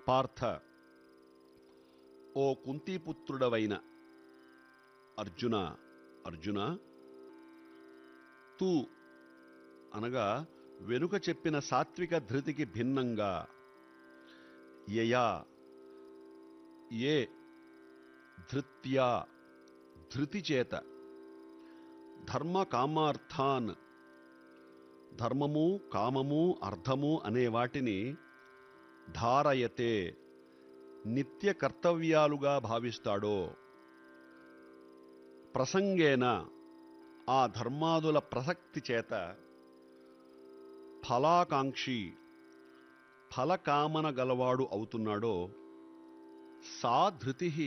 పార్థ ఓ కుంతీపుత్రుడవైన అర్జున అర్జున తూ అనగా వెనుక చెప్పిన సాత్విక ధృతికి భిన్నంగా యయా ఏ ధృత్యా ధృతి చేత ధర్మ కామార్థాన్ ధర్మము కామము అర్థము అనే వాటిని ధారయతే నిత్య కర్తవ్యాలుగా భావిస్తాడో ప్రసంగేన ఆ ధర్మాదుల ప్రసక్తి చేత ఫలాకాంక్షి ఫలకామన గలవాడు అవుతున్నాడో సా ధృతి